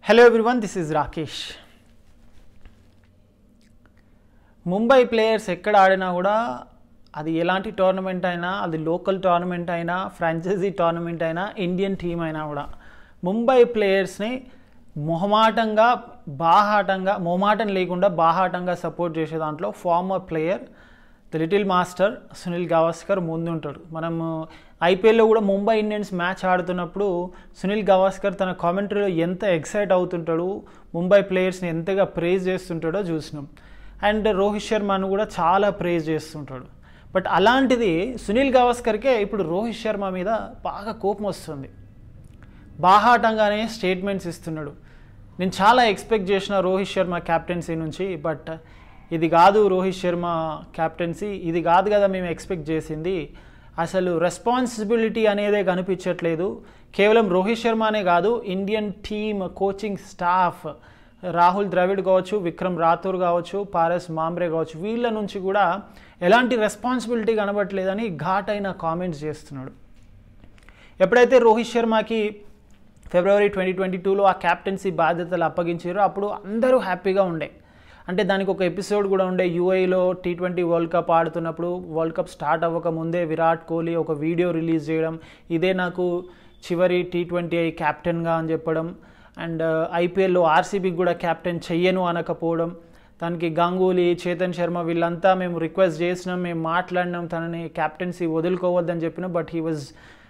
hello everyone this is Rakesh Mumbai players ఎక్కడ ఆడినా కూడా అది ఎలాంటి టోర్నమెంట్ అయినా అది లోకల్ టోర్నమెంట్ అయినా ఫ్రాంచైజీ టోర్నమెంట్ అయినా ఇండియన్ టీం అయినా కూడా ముంబై ప్లేయర్స్ని మొహమాటంగా బాహాటంగా మొహమాటం లేకుండా బాహాటంగా సపోర్ట్ చేసే దాంట్లో former player the little master Sunil Gavaskar ముందుంటాడు మనం ఐపీఎల్లో కూడా ముంబై ఇండియన్స్ మ్యాచ్ ఆడుతున్నప్పుడు సునీల్ గవాస్కర్ తన కామెంటరీలో ఎంత ఎక్సైట్ అవుతుంటాడు ముంబై ప్లేయర్స్ని ఎంతగా ప్రేజ్ చేస్తుంటాడో చూసినాం అండ్ రోహిత్ శర్మను కూడా చాలా ప్రేజ్ చేస్తుంటాడు బట్ అలాంటిది సునీల్ గవాస్కర్కే ఇప్పుడు రోహిత్ శర్మ మీద బాగా కోపం వస్తుంది బాహాటంగానే స్టేట్మెంట్స్ ఇస్తున్నాడు నేను చాలా ఎక్స్పెక్ట్ చేసిన రోహిత్ శర్మ క్యాప్టెన్సీ నుంచి బట్ ఇది కాదు రోహిత్ శర్మ క్యాప్టెన్సీ ఇది కాదు కదా మేము ఎక్స్పెక్ట్ చేసింది అసలు రెస్పాన్సిబిలిటీ అనేదే కనిపించట్లేదు కేవలం రోహిత్ శర్మనే కాదు Indian team coaching staff Rahul Dravid కావచ్చు విక్రమ్ రాథూర్ కావచ్చు పారస్ మామ్రే కావచ్చు వీళ్ళ నుంచి కూడా ఎలాంటి రెస్పాన్సిబిలిటీ కనబడట్లేదని ఘాటైన కామెంట్స్ చేస్తున్నాడు ఎప్పుడైతే రోహిత్ శర్మకి ఫిబ్రవరి ట్వంటీ ట్వంటీ టూలో ఆ క్యాప్టెన్సీ బాధ్యతలు అప్పగించారో అప్పుడు అందరూ హ్యాపీగా ఉండే అంటే దానికి ఒక ఎపిసోడ్ కూడా ఉండే యూఐలో టీ ట్వంటీ వరల్డ్ కప్ ఆడుతున్నప్పుడు వరల్డ్ కప్ స్టార్ట్ అవ్వక ముందే విరాట్ కోహ్లీ ఒక వీడియో రిలీజ్ చేయడం ఇదే నాకు చివరి టీ ట్వంటీ ఐ క్యాప్టెన్గా అని చెప్పడం అండ్ ఐపీఎల్లో ఆర్సీబీకి కూడా క్యాప్టెన్ చెయ్యను అనకపోవడం దానికి గంగూలీ చేతన్ శర్మ వీళ్ళంతా మేము రిక్వెస్ట్ చేసినాం మేము మాట్లాడినాం తనని క్యాప్టెన్సీ వదులుకోవద్దని చెప్పినాం but he was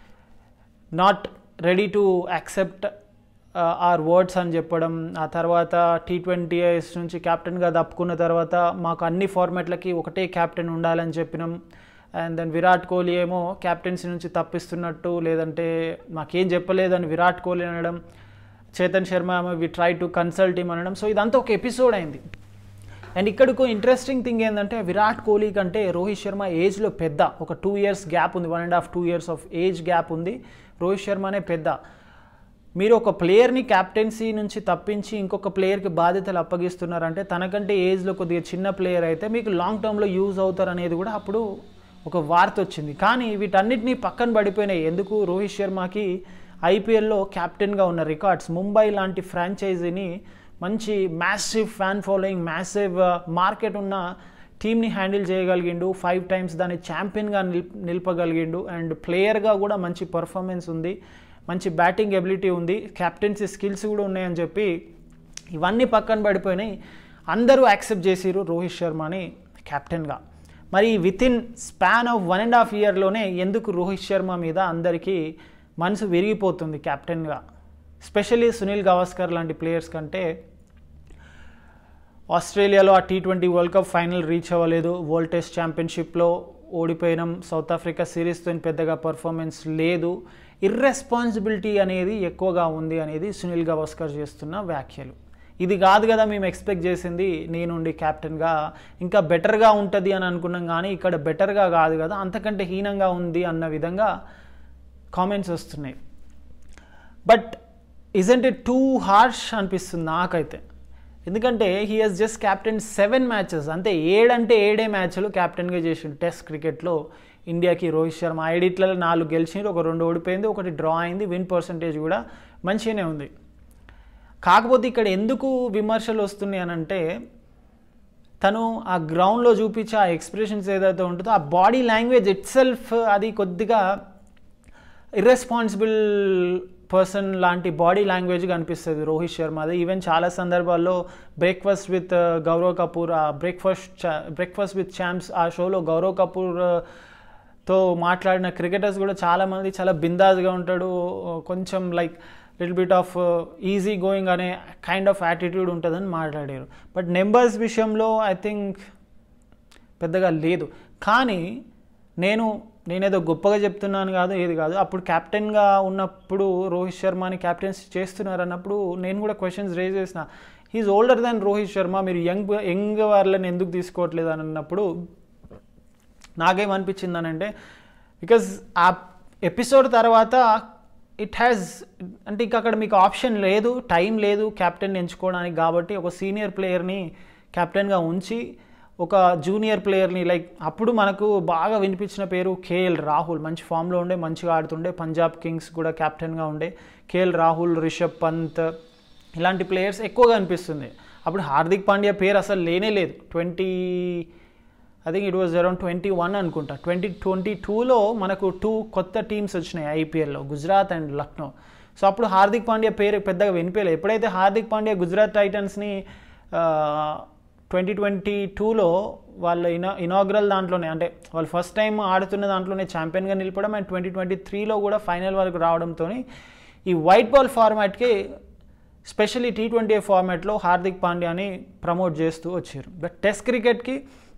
not ready to accept our words అని చెప్పడం ఆ తర్వాత టీ ట్వంటీ ఐస్ నుంచి క్యాప్టెన్గా తప్పుకున్న తర్వాత మాకు అన్ని ఫార్మాట్లకి ఒకటే క్యాప్టెన్ ఉండాలని చెప్పినాం అండ్ దెన్ విరాట్ కోహ్లీ ఏమో క్యాప్టెన్సీ నుంచి తప్పిస్తున్నట్టు లేదంటే మాకేం చెప్పలేదని విరాట్ కోహ్లీ అనడం Chetan Sharma we try to consult him అనడం సో ఇదంతా ఒక ఎపిసోడ్ అయింది అండ్ ఇక్కడికి ఇంట్రెస్టింగ్ థింగ్ ఏంటంటే విరాట్ కోహ్లీ కంటే రోహిత్ శర్మ ఏజ్లో పెద్ద ఒక టూ ఇయర్స్ గ్యాప్ ఉంది one and half two years of age gap ఉంది రోహిత్ శర్మనే పెద్ద మీరు ఒక ప్లేయర్ని క్యాప్టెన్సీ నుంచి తప్పించి ఇంకొక ప్లేయర్కి బాధ్యతలు అప్పగిస్తున్నారంటే తనకంటే ఏజ్లో కొద్దిగా చిన్న ప్లేయర్ అయితే మీకు లాంగ్ టర్మ్లో యూజ్ అవుతారు అనేది కూడా అప్పుడు ఒక వార్త వచ్చింది కానీ వీటన్నిటినీ పక్కన పడిపోయినాయి ఎందుకు రోహిత్ శర్మకి ఐపీఎల్లో క్యాప్టెన్గా ఉన్న రికార్డ్స్ ముంబై లాంటి ఫ్రాంచైజీని మంచి massive fan following massive market ఉన్న టీమ్ని హ్యాండిల్ చేయగలిగిండు ఫైవ్ టైమ్స్ దాన్ని ఛాంపియన్గా నిల్ నిలపగలిగిండు అండ్ ప్లేయర్గా కూడా మంచి పర్ఫార్మెన్స్ ఉంది మంచి బ్యాటింగ్ ఎబిలిటీ ఉంది క్యాప్టెన్సీ స్కిల్స్ కూడా ఉన్నాయని చెప్పి ఇవన్నీ పక్కన పడిపోయినాయి అందరూ యాక్సెప్ట్ చేసిరు రోహిత్ శర్మని క్యాప్టెన్గా మరి with in span of one and half ఇయర్లోనే ఎందుకు రోహిత్ శర్మ మీద అందరికీ మనసు విరిగిపోతుంది క్యాప్టెన్గా స్పెషల్లీ సునీల్ గవాస్కర్ లాంటి ప్లేయర్స్ కంటే ఆస్ట్రేలియాలో ఆ T twenty World Cup final reach అవ్వలేదు వరల్డ్ టెస్ట్ ఛాంపియన్షిప్లో ఓడిపోయినాం సౌత్ ఆఫ్రికా సిరీస్తో పెద్దగా పర్ఫార్మెన్స్ లేదు ఇర్రెస్పాన్సిబిలిటీ అనేది ఎక్కువగా ఉంది అనేది సునీల్ గవాస్కర్ చేస్తున్న వ్యాఖ్యలు ఇది కాదు కదా మేము ఎక్స్పెక్ట్ చేసింది నేనుండి క్యాప్టెన్గా ఇంకా బెటర్గా ఉంటుంది అని అనుకున్నాం కానీ ఇక్కడ బెటర్గా కాదు కదా అంతకంటే హీనంగా ఉంది అన్న విధంగా కామెంట్స్ వస్తున్నాయి but isn't it too harsh అనిపిస్తుంది నాకైతే ఎందుకంటే he has just captain seven matches అంతే ఏడంటే ఏడే మ్యాచ్లు క్యాప్టెన్గా చేసిండు టెస్ట్ క్రికెట్లో ఇండియాకి రోహిత్ శర్మ ఐడిట్లలో నాలుగు గెలిచింది ఒక రెండు ఓడిపోయింది ఒకటి డ్రా అయింది విన్ పర్సంటేజ్ కూడా మంచిగానే ఉంది కాకపోతే ఇక్కడ ఎందుకు విమర్శలు వస్తున్నాయి అని అంటే తను ఆ గ్రౌండ్లో చూపించే ఆ ఎక్స్ప్రెషన్స్ ఏదైతే ఉంటుందో ఆ బాడీ లాంగ్వేజ్ ఇట్ సెల్ఫ్ అది కొద్దిగా ఇర్రెస్పాన్సిబుల్ పర్సన్ లాంటి బాడీ లాంగ్వేజ్ కనిపిస్తుంది రోహిత్ శర్మది ఈవెన్ చాలా సందర్భాల్లో బ్రేక్ఫాస్ట్ విత్ గౌరవ్ కపూర్ ఆ బ్రేక్ఫాస్ట్ బ్రేక్ఫాస్ట్ విత్ ఛాంప్స్ ఆ షోలో గౌరవ్ కపూర్ తో మాట్లాడిన క్రికెటర్స్ కూడా చాలామంది చాలా బిందాజ్గా ఉంటాడు కొంచెం like little bit of easy going అనే కైండ్ ఆఫ్ యాటిట్యూడ్ ఉంటుందని మాట్లాడారు బట్ నెంబర్స్ విషయంలో ఐ థింక్ పెద్దగా లేదు కానీ నేను నేనేదో గొప్పగా చెప్తున్నాను కాదు ఏది కాదు అప్పుడు క్యాప్టెన్గా ఉన్నప్పుడు రోహిత్ శర్మని క్యాప్టెన్సీ చేస్తున్నారు అన్నప్పుడు నేను కూడా క్వశ్చన్స్ రేజ్ చేసిన he's older than Rohit Sharma మీరు యంగ్ యంగ్ వాళ్ళని ఎందుకు తీసుకోవట్లేదు అని అన్నప్పుడు నాకేమనిపించింది అని అంటే బికాజ్ ఆ ఎపిసోడ్ తర్వాత ఇట్ హ్యాస్ అంటే ఇంక అక్కడ మీకు ఆప్షన్ లేదు టైం లేదు క్యాప్టెన్ ఎంచుకోవడానికి కాబట్టి ఒక సీనియర్ ప్లేయర్ని క్యాప్టెన్గా ఉంచి ఒక జూనియర్ ప్లేయర్ని లైక్ అప్పుడు మనకు బాగా వినిపించిన పేరు కేఎల్ రాహుల్ మంచి ఫామ్లో ఉండే మంచిగా ఆడుతుండే పంజాబ్ కింగ్స్ కూడా క్యాప్టెన్గా ఉండే కేఎల్ రాహుల్ రిషబ్ పంత్ ఇలాంటి ప్లేయర్స్ ఎక్కువగా అనిపిస్తుంది అప్పుడు హార్దిక్ పాండ్యా పేరు అసలు లేనే లేదు twenty I think it was around twenty one అనుకుంటా ట్వంటీ ట్వంటీ టూలో మనకు టూ కొత్త టీమ్స్ వచ్చినాయి ఐపీఎల్లో గుజరాత్ అండ్ లక్నో సో అప్పుడు హార్దిక్ పాండ్యా పేరు పెద్దగా వినిపించలేదు ఎప్పుడైతే హార్దిక్ పాండ్యా గుజరాత్ టైటన్స్ని ట్వంటీ ట్వంటీ టూలో వాళ్ళ ఇనా ఇనాగ్రల్ దాంట్లోనే అంటే వాళ్ళు ఫస్ట్ టైం ఆడుతున్న దాంట్లోనే ఛాంపియన్గా నిలపడం అండ్ ట్వంటీ ట్వంటీ త్రీలో కూడా ఫైనల్ వరకు రావడంతో ఈ వైట్ బాల్ ఫార్మాట్కి స్పెషల్లీ టీ ట్వంటీ ఫార్మాట్లో హార్దిక్ పాండ్యాని ప్రమోట్ చేస్తూ వచ్చారు బట్ టెస్ట్ క్రికెట్కి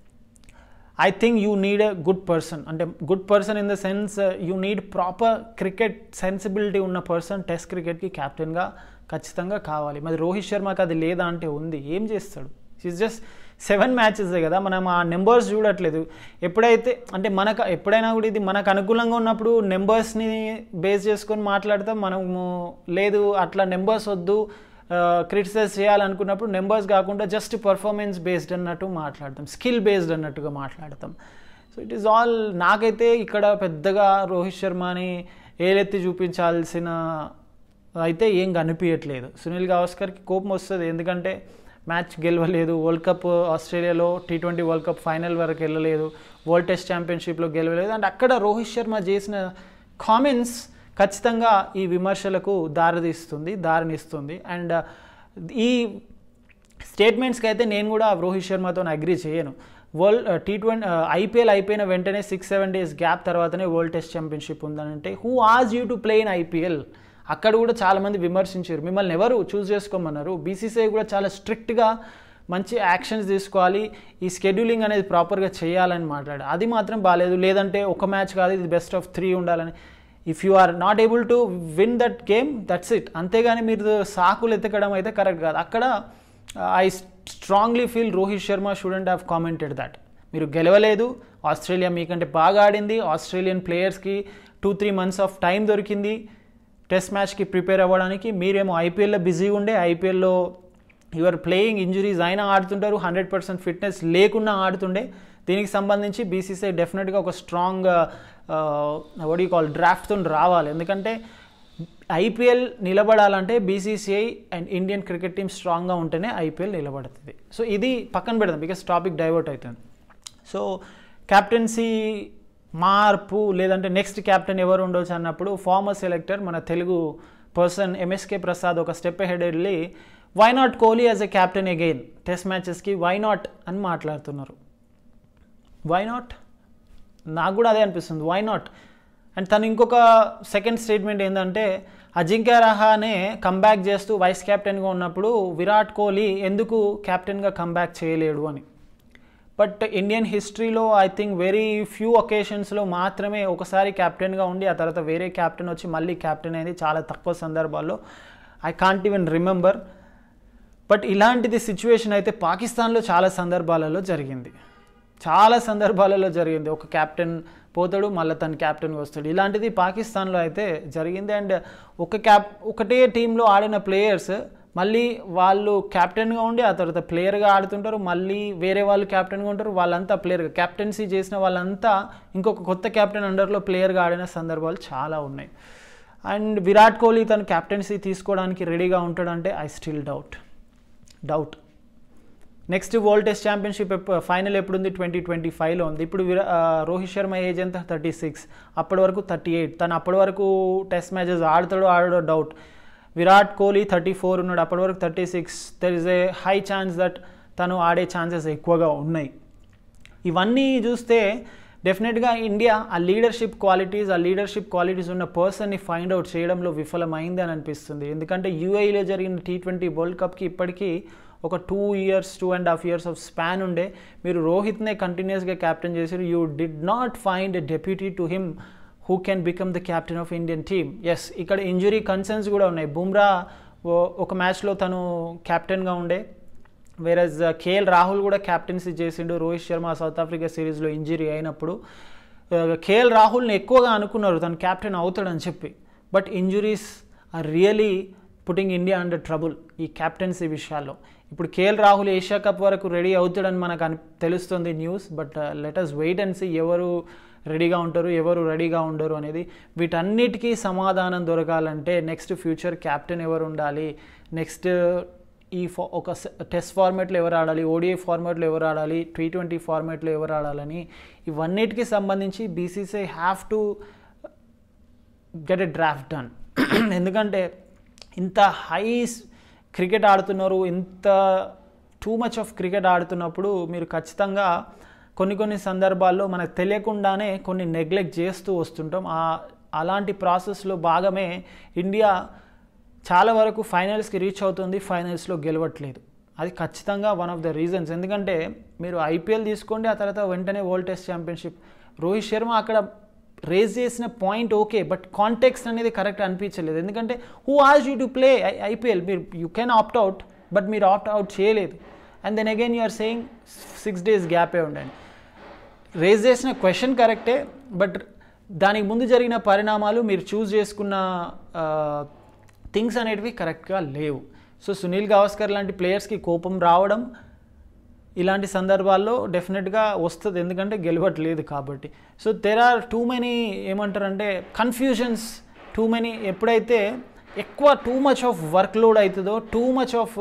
I think you need a good person అంటే good person in the sense you need proper cricket sensibility ఉన్న పర్సన్ టెస్ట్ క్రికెట్కి క్యాప్టెన్గా ఖచ్చితంగా కావాలి మరి రోహిత్ శర్మకి అది లేదా అంటే ఉంది ఏం చేస్తాడు ఇట్స్ జస్ట్ సెవెన్ మ్యాచెస్ కదా మనం ఆ నెంబర్స్ చూడట్లేదు ఎప్పుడైతే అంటే మనకు ఎప్పుడైనా కూడా ఇది మనకు అనుకూలంగా ఉన్నప్పుడు నెంబర్స్ని బేస్ చేసుకొని మాట్లాడతాం మనము లేదు అట్లా నెంబర్స్ వద్దు క్రిటిసైజ్ చేయాలనుకున్నప్పుడు నెంబర్స్ కాకుండా జస్ట్ పర్ఫార్మెన్స్ బేస్డ్ అన్నట్టు మాట్లాడతాం స్కిల్ బేస్డ్ అన్నట్టుగా మాట్లాడతాం సో ఇట్ ఈస్ ఆల్ నాకైతే ఇక్కడ పెద్దగా రోహిత్ శర్మని ఏలెత్తి చూపించాల్సిన అయితే ఏం కనిపించట్లేదు సునీల్ గవాస్కర్కి కోపం వస్తుంది ఎందుకంటే మ్యాచ్ గెలవలేదు వరల్డ్ కప్ ఆస్ట్రేలియాలో T twenty World Cup final వరకు వెళ్ళలేదు వరల్డ్ టెస్ట్ ఛాంపియన్షిప్లో గెలవలేదు అండ్ అక్కడ రోహిత్ శర్మ చేసిన కామెంట్స్ ఖచ్చితంగా ఈ విమర్శలకు దారితీస్తుంది దారినిస్తుంది అండ్ ఈ స్టేట్మెంట్స్కి అయితే నేను కూడా రోహిత్ శర్మతో అగ్రీ చేయను వరల్డ్ టీ ట్వంటీ ఐపీఎల్ అయిపోయిన వెంటనే సిక్స్ సెవెన్ డేస్ గ్యాప్ తర్వాతనే వరల్డ్ టెస్ట్ ఛాంపియన్షిప్ ఉందనంటే హూ ఆజ్ you to play in IPL అక్కడ కూడా చాలామంది విమర్శించారు మిమ్మల్ని ఎవరు చూస్ చేసుకోమన్నారు బీసీసీఐ కూడా చాలా స్ట్రిక్ట్గా మంచి యాక్షన్స్ తీసుకోవాలి ఈ స్కెడ్యూలింగ్ అనేది ప్రాపర్గా చేయాలని మాట్లాడారు అది మాత్రం బాగాలేదు లేదంటే ఒక మ్యాచ్ కాదు ఇది బెస్ట్ ఆఫ్ త్రీ ఉండాలని if you are not able to win that game that's it అంతేగాని మీరు సాకులు ఎత్తకడం అయితే కరెక్ట్ కాదు అక్కడ I strongly feel Rohit Sharma shouldn't have commented that మీరు గెలవలేదు ఆస్ట్రేలియా మీకంటే బాగా ఆడింది ఆస్ట్రేలియన్ ప్లేయర్స్కి two three months of time దొరికింది టెస్ట్ మ్యాచ్కి ప్రిపేర్ అవ్వడానికి మీరేమో ఐపీఎల్లో బిజీగా ఉండే ఐపీఎల్లో యువర్ ప్లేయింగ్ ఇంజురీస్ అయినా ఆడుతుంటారు హండ్రెడ్ పర్సెంట్ ఫిట్నెస్ లేకుండా ఆడుతుండే దీనికి సంబంధించి బీసీసీఐ డెఫినెట్గా ఒక స్ట్రాంగ్ వడి కాల్ డ్రాఫ్ట్తో రావాలి ఎందుకంటే ఐపీఎల్ నిలబడాలంటే BCCI and Indian cricket team స్ట్రాంగ్గా ఉంటేనే ఐపీఎల్ నిలబడుతుంది సో ఇది పక్కన పెడదాం బికాస్ టాపిక్ డైవర్ట్ అవుతుంది సో క్యాప్టెన్సీ మార్పు లేదంటే నెక్స్ట్ క్యాప్టెన్ ఎవరు ఉండొచ్చు అన్నప్పుడు ఫార్మర్ సెలెక్టర్ మన తెలుగు పర్సన్ ఎంఎస్కే ప్రసాద్ ఒక స్టెప్ హెడ్ వెళ్ళి why not Kohli as a captain again test మ్యాచెస్కి వై నాట్ అని మాట్లాడుతున్నారు వై నాట్ నాకు కూడా అదే అనిపిస్తుంది వై నాట్ అండ్ తను ఇంకొక సెకండ్ స్టేట్మెంట్ ఏంటంటే అజింక్య రహానే కంబ్యాక్ చేస్తూ వైస్ కెప్టెన్గా ఉన్నప్పుడు విరాట్ కోహ్లీ ఎందుకు కెప్టెన్గా కంబ్యాక్ చేయలేడు అని బట్ ఇండియన్ హిస్టరీలో ఐ థింక్ వెరీ ఫ్యూ ఒకేషన్స్లో మాత్రమే ఒకసారి కెప్టెన్గా ఉండి ఆ తర్వాత వేరే కెప్టెన్ వచ్చి మళ్ళీ కెప్టెన్ అయింది చాలా తక్కువ సందర్భాల్లో I can't even remember but ఇలాంటిది సిచ్యువేషన్ అయితే పాకిస్తాన్లో చాలా సందర్భాలలో జరిగింది చాలా సందర్భాలలో జరిగింది ఒక క్యాప్టెన్ పోతాడు మళ్ళీ తన క్యాప్టెన్గా వస్తాడు ఇలాంటిది పాకిస్తాన్లో అయితే జరిగింది అండ్ ఒక క్యాప్ ఒకటే టీంలో ఆడిన ప్లేయర్స్ మళ్ళీ వాళ్ళు క్యాప్టెన్గా ఉండి ఆ తర్వాత ప్లేయర్గా ఆడుతుంటారు మళ్ళీ వేరే వాళ్ళు క్యాప్టెన్గా ఉంటారు వాళ్ళంతా ప్లేయర్గా క్యాప్టెన్సీ చేసిన వాళ్ళంతా ఇంకొక కొత్త క్యాప్టెన్ అండర్లో ప్లేయర్గా ఆడిన సందర్భాలు చాలా ఉన్నాయి అండ్ విరాట్ కోహ్లీ తను క్యాప్టెన్సీ తీసుకోవడానికి రెడీగా ఉంటాడంటే I still doubt doubt next World Test Championship final ఎప్పుడు ఉంది ట్వంటీ ట్వంటీ ఫైవ్లో ఉంది ఇప్పుడు విరా రోహిత్ శర్మ ఏజ్ ఎంత థర్టీ సిక్స్ అప్పటి వరకు థర్టీ ఎయిట్ తను అప్పటి వరకు టెస్ట్ మ్యాచెస్ ఆడతాడో ఆడడో doubt Virat Kohli thirty four ఉన్నాడు అప్పటి వరకు thirty six there is a high chance that తను ఆడే ఛాన్సెస్ ఎక్కువగా ఉన్నాయి ఇవన్నీ చూస్తే డెఫినెట్గా ఇండియా ఆ లీడర్షిప్ క్వాలిటీస్ ఆ లీడర్షిప్ క్వాలిటీస్ ఉన్న పర్సన్ని ఫైండ్ అవుట్ చేయడంలో విఫలమైంది అని అనిపిస్తుంది ఎందుకంటే యూఏఈలో జరిగిన టీ ట్వంటీ వరల్డ్ కప్కి ఇప్పటికీ ఒక two years two and half years of span ఉండే మీరు రోహిత్నే కంటిన్యూస్గా క్యాప్టెన్ చేశారు you did not find a deputy to him who can become the captain of Indian team yes ఇక్కడ ఇంజురీ కన్సర్న్స్ కూడా ఉన్నాయి బుమ్రా ఒక మ్యాచ్లో తను క్యాప్టెన్గా ఉండే వేరజ్ కేఎల్ రాహుల్ కూడా క్యాప్టెన్సీ చేసిండు రోహిత్ శర్మ సౌత్ ఆఫ్రికా సిరీస్లో ఇంజరీ అయినప్పుడు కేఎల్ రాహుల్ని ఎక్కువగా అనుకున్నారు తను క్యాప్టెన్ అవుతాడని చెప్పి but injuries are really putting India under trouble ఈ క్యాప్టెన్సీ విషయాల్లో ఇప్పుడు కేఎల్ రాహుల్ ఏషియా కప్ వరకు రెడీ అవుతాడని మనకు అని తెలుస్తుంది news but let us wait and see ఎవరు రెడీగా ఉంటారు ఎవరు రెడీగా ఉండరు అనేది వీటన్నిటికీ సమాధానం దొరకాలంటే నెక్స్ట్ ఫ్యూచర్ క్యాప్టెన్ ఎవరు ఉండాలి నెక్స్ట్ ఈ ఫా ఒక టెస్ట్ ఫార్మాట్లో ఎవరు ఆడాలి ఓడిఐ ఫార్మాట్లో ఎవరు ఆడాలి టీ ట్వంటీ ఫార్మాట్లో ఎవరు ఆడాలని ఇవన్నిటికీ సంబంధించి BCCI have to get a draft done ఎందుకంటే ఇంత హై క్రికెట్ ఆడుతున్నారు ఇంత టూ మచ్ ఆఫ్ క్రికెట్ ఆడుతున్నప్పుడు మీరు ఖచ్చితంగా కొన్ని కొన్ని సందర్భాల్లో మనకు తెలియకుండానే కొన్ని నెగ్లెక్ట్ చేస్తూ వస్తుంటాం ఆ అలాంటి ప్రాసెస్లో భాగమే ఇండియా చాలా వరకు ఫైనల్స్కి రీచ్ అవుతుంది ఫైనల్స్లో గెలవట్లేదు అది ఖచ్చితంగా వన్ ఆఫ్ ద రీజన్స్ ఎందుకంటే మీరు ఐపీఎల్ తీసుకోండి ఆ తర్వాత వెంటనే World Test Championship Rohit Sharma అక్కడ రేజ్ చేసిన పాయింట్ ఓకే బట్ కాంటెక్స్ట్ అనేది కరెక్ట్ అనిపించలేదు ఎందుకంటే హూ ఆజ్ యూ టు ప్లే ఐపీఎల్ మీరు you can opt out but మీరు ఆప్ట్ అవుట్ చేయలేదు and then again you're saying six days గ్యాపే ఉండండి రేజ్ చేసిన క్వశ్చన్ కరెక్టే బట్ దానికి ముందు జరిగిన పరిణామాలు మీరు చూస్ చేసుకున్న థింగ్స్ అనేటివి కరెక్ట్గా లేవు సో సునీల్ గవాస్కర్ లాంటి ప్లేయర్స్కి కోపం రావడం ఇలాంటి సందర్భాల్లో డెఫినెట్గా వస్తుంది ఎందుకంటే గెలవట్లేదు కాబట్టి so there are too many ఏమంటారంటే కన్ఫ్యూజన్స్ టూ మెనీ ఎప్పుడైతే ఎక్కువ too much of work load అవుతుందో టూ మచ్ ఆఫ్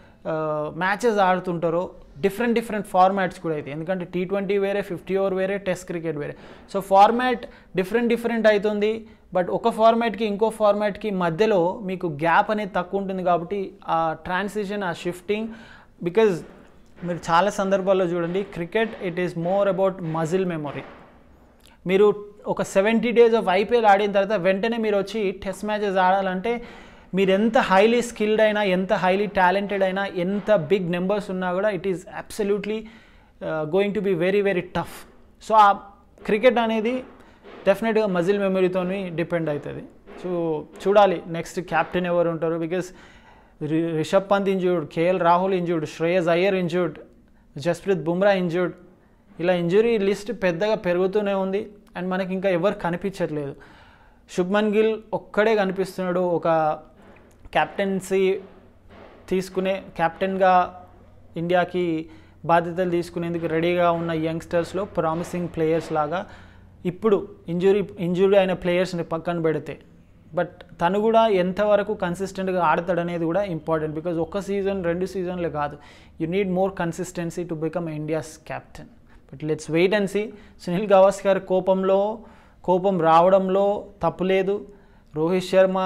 మ్యాచెస్ ఆడుతుంటారో డిఫరెంట్ డిఫరెంట్ ఫార్మాట్స్ కూడా అయితే ఎందుకంటే టీ ట్వంటీ వేరే ఫిఫ్టీ ఓవర్ వేరే టెస్ట్ క్రికెట్ వేరే సో ఫార్మాట్ డిఫరెంట్ డిఫరెంట్ అవుతుంది బట్ ఒక ఫార్మాట్కి ఇంకో ఫార్మాట్కి మధ్యలో మీకు గ్యాప్ అనేది తక్కువ ఉంటుంది కాబట్టి ఆ ట్రాన్సిషన్ ఆ షిఫ్టింగ్ బికాజ్ మీరు చాలా సందర్భాల్లో చూడండి cricket it is more about muscle memory మీరు ఒక సెవెంటీ డేస్ ఆఫ్ ఐపీఎల్ ఆడిన తర్వాత వెంటనే మీరు వచ్చి టెస్ట్ మ్యాచెస్ ఆడాలంటే మీరు ఎంత హైలీ స్కిల్డ్ అయినా ఎంత హైలీ టాలెంటెడ్ అయినా ఎంత బిగ్ నెంబర్స్ ఉన్నా కూడా it is absolutely going to be very very tough so ఆ క్రికెట్ అనేది డెఫినెట్గా మజిల్ మెమరీతో డిపెండ్ అవుతుంది సో చూడాలి నెక్స్ట్ క్యాప్టెన్ ఎవరు ఉంటారు because Rishabh Pant injured KL Rahul injured Shreyas Iyer injured Jasprit Bumrah injured ఇలా ఇంజురీ లిస్ట్ పెద్దగా పెరుగుతూనే ఉంది అండ్ మనకి ఇంకా ఎవరు కనిపించట్లేదు శుభ్మన్ గిల్ ఒక్కడే కనిపిస్తున్నాడు ఒక క్యాప్టెన్సీ తీసుకునే క్యాప్టెన్గా ఇండియాకి బాధ్యతలు తీసుకునేందుకు రెడీగా ఉన్న యంగ్స్టర్స్లో ప్రామిసింగ్ ప్లేయర్స్ లాగా ఇప్పుడు ఇంజురీ ఇంజురీ అయిన ప్లేయర్స్ని పక్కన పెడితే బట్ తను కూడా ఎంతవరకు కన్సిస్టెంట్గా ఆడతాడనేది కూడా ఇంపార్టెంట్ బికాజ్ ఒక్క సీజన్ రెండు సీజన్లే కాదు you need more consistency to become India's captain but let's wait and see Sunil Gavaskar కోపంలో కోపం రావడంలో తప్పు లేదు Rohit Sharma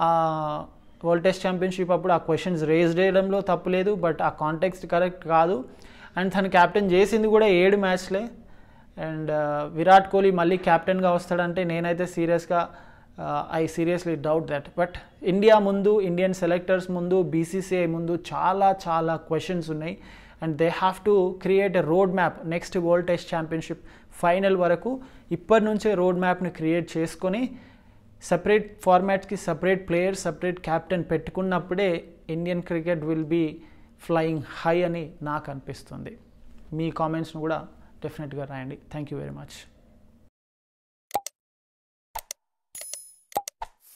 World Test Championship అప్పుడు ఆ క్వశ్చన్స్ రేజ్ చేయడంలో తప్పు లేదు బట్ ఆ కాంటెక్స్ట్ కరెక్ట్ కాదు అండ్ తను క్యాప్టెన్ చేసింది కూడా ఏడు మ్యాచ్లే అండ్ విరాట్ కోహ్లీ మళ్ళీ క్యాప్టెన్గా వస్తాడంటే నేనైతే సీరియస్గా I seriously doubt that but India ముందు ఇండియన్ సెలెక్టర్స్ ముందు బీసీసీఐ ముందు చాలా చాలా క్వశ్చన్స్ ఉన్నాయి and they have to create a road map next World Test Championship final వరకు ఇప్పటి నుంచే రోడ్ మ్యాప్ని క్రియేట్ చేసుకొని సపరేట్ ఫార్మాట్స్కి సపరేట్ ప్లేయర్ సపరేట్ క్యాప్టెన్ పెట్టుకున్నప్పుడే Indian cricket will be flying high అని నాకు అనిపిస్తుంది మీ కామెంట్స్ను కూడా డెఫినెట్గా రాయండి థ్యాంక్ యూ వెరీ మచ్